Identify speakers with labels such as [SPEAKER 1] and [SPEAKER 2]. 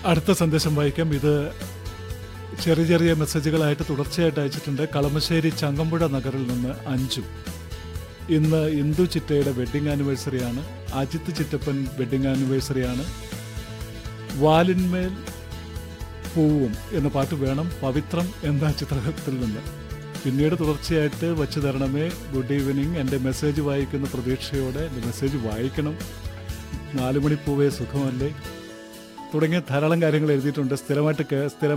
[SPEAKER 1] അടുത്ത സന്ദേശം വായിക്കാം ഇത് ചെറിയ ചെറിയ മെസ്സേജുകളായിട്ട് തുടർച്ചയായിട്ട് അയച്ചിട്ടുണ്ട് കളമശ്ശേരി ചങ്ങമ്പുഴ നഗറിൽ നിന്ന് അഞ്ചു ഇന്ന് ഇന്ദു ചിറ്റയുടെ വെഡിങ് ആനിവേഴ്സറിയാണ് അജിത്ത് ചിറ്റപ്പൻ വെഡിങ് ആനിവേഴ്സറിയാണ് വാലിന്മേൽ പൂവും എന്ന പാട്ട് വേണം പവിത്രം എന്ന ചിത്രത്തിൽ നിന്ന് പിന്നീട് തുടർച്ചയായിട്ട് വച്ചു തരണമേ ഗുഡ് ഈവനിങ് എൻ്റെ മെസ്സേജ് വായിക്കുന്ന പ്രതീക്ഷയോടെ എൻ്റെ മെസ്സേജ് വായിക്കണം നാലുമണിപ്പൂവേ സുഖമല്ലേ തുടങ്ങിയ ധാരാളം കാര്യങ്ങൾ എഴുതിയിട്ടുണ്ട് സ്ഥിരമായിട്ട് കേ- സ്ഥിരം